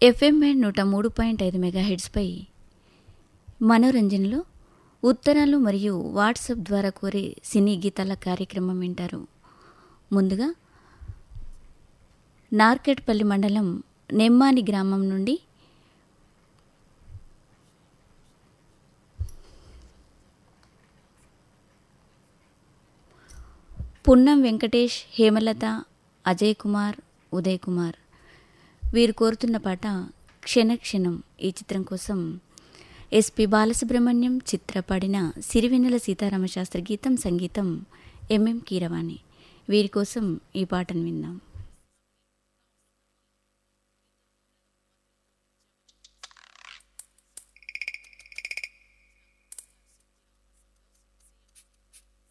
FMA నూట మూడు point ఐదు మెగాహెడ్స్పై మనోరంజన్లో ఉత్తరాలు మరియు వాట్సాప్ ద్వారా కోరే సినీ గీతాల కార్యక్రమం వింటారు ముందుగా నార్కెట్పల్లి మండలం నెమ్మాని గ్రామం నుండి పున్నం వెంకటేష్ హేమలత అజయ్ కుమార్ ఉదయ్ కుమార్ వీరు కోరుతున్న పాట క్షణక్షణం ఈ చిత్రం కోసం ఎస్పి బాలసుబ్రహ్మణ్యం చిత్ర పాడిన సిరివెన్నెల సీతారామశాస్త్రి గీతం సంగీతం ఎంఎం కీరవాణి వీరి కోసం ఈ పాటను విందాం